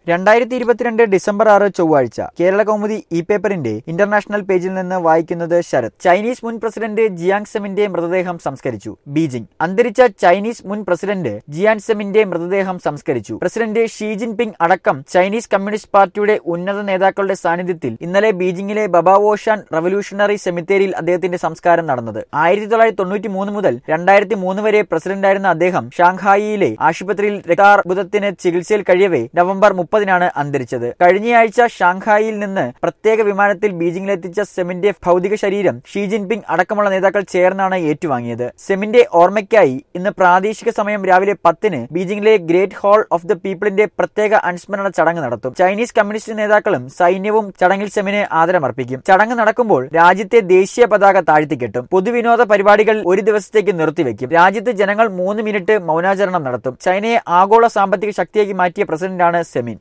രണ്ടായിരത്തി ഇരുപത്തിരണ്ട് ഡിസംബർ ആറ് ചൊവ്വാഴ്ച കേരള കൗമുദി ഇ പേപ്പറിന്റെ ഇന്റർനാഷണൽ പേജിൽ നിന്ന് വായിക്കുന്നത് ശരത് ചൈനീസ് മുൻ പ്രസിഡന്റ് ജിയാങ് സെമിന്റെ മൃതദേഹം സംസ്കരിച്ചു ബീജിംഗ് അന്തരിച്ച ചൈനീസ് മുൻ പ്രസിഡന്റ് ജിയാൻ സെമിന്റെ മൃതദേഹം സംസ്കരിച്ചു പ്രസിഡന്റ് ഷീ ജിൻപിങ് അടക്കം ചൈനീസ് കമ്മ്യൂണിസ്റ്റ് പാർട്ടിയുടെ ഉന്നത നേതാക്കളുടെ സാന്നിധ്യത്തിൽ ഇന്നലെ ബീജിംഗിലെ ബബാവോഷാൻ റവല്യൂഷണറി സെമിത്തേരിയിൽ അദ്ദേഹത്തിന്റെ സംസ്കാരം നടന്നത് ആയിരത്തി തൊള്ളായിരത്തി തൊണ്ണൂറ്റി മൂന്ന് മുതൽ രണ്ടായിരത്തി മൂന്ന് വരെ പ്രസിഡന്റായിരുന്ന അദ്ദേഹം ഷാങ്ഹായിയിലെ ആശുപത്രിയിൽ രക്താർബുദത്തിന് ചികിത്സയിൽ കഴിയവേ നവംബർ മുപ്പതിനാണ് അന്തരിച്ചത് കഴിഞ്ഞയാഴ്ച ഷാങ്ഹായിയിൽ നിന്ന് പ്രത്യേക വിമാനത്തിൽ ബീജിംഗിലെത്തിച്ച സെമിന്റെ ഭൗതിക ശരീരം ഷീ ജിൻപിങ് അടക്കമുള്ള നേതാക്കൾ ചേർന്നാണ് ഏറ്റുവാങ്ങിയത് സെമിന്റെ ഓർമ്മയ്ക്കായി ഇന്ന് പ്രാദേശിക സമയം രാവിലെ പത്തിന് ബീജിംഗിലെ ഗ്രേറ്റ് ഹാൾ ഓഫ് ദ പീപ്പിളിന്റെ പ്രത്യേക അനുസ്മരണ ചടങ്ങ് നടത്തും ചൈനീസ് കമ്മ്യൂണിസ്റ്റ് നേതാക്കളും സൈന്യവും ചടങ്ങിൽ സെമിന് ആദരമർപ്പിക്കും ചടങ്ങ് നടക്കുമ്പോൾ രാജ്യത്തെ ദേശീയ പതാക താഴ്ത്തിക്കെട്ടും പൊതുവിനോദ പരിപാടികൾ ഒരു ദിവസത്തേക്ക് നിർത്തിവെക്കും രാജ്യത്ത് ജനങ്ങൾ മൂന്ന് മിനിറ്റ് മൗനാചരണം നടത്തും ചൈനയെ ആഗോള സാമ്പത്തിക ശക്തിയാക്കി മാറ്റിയ പ്രസിഡന്റാണ് സെമിൻ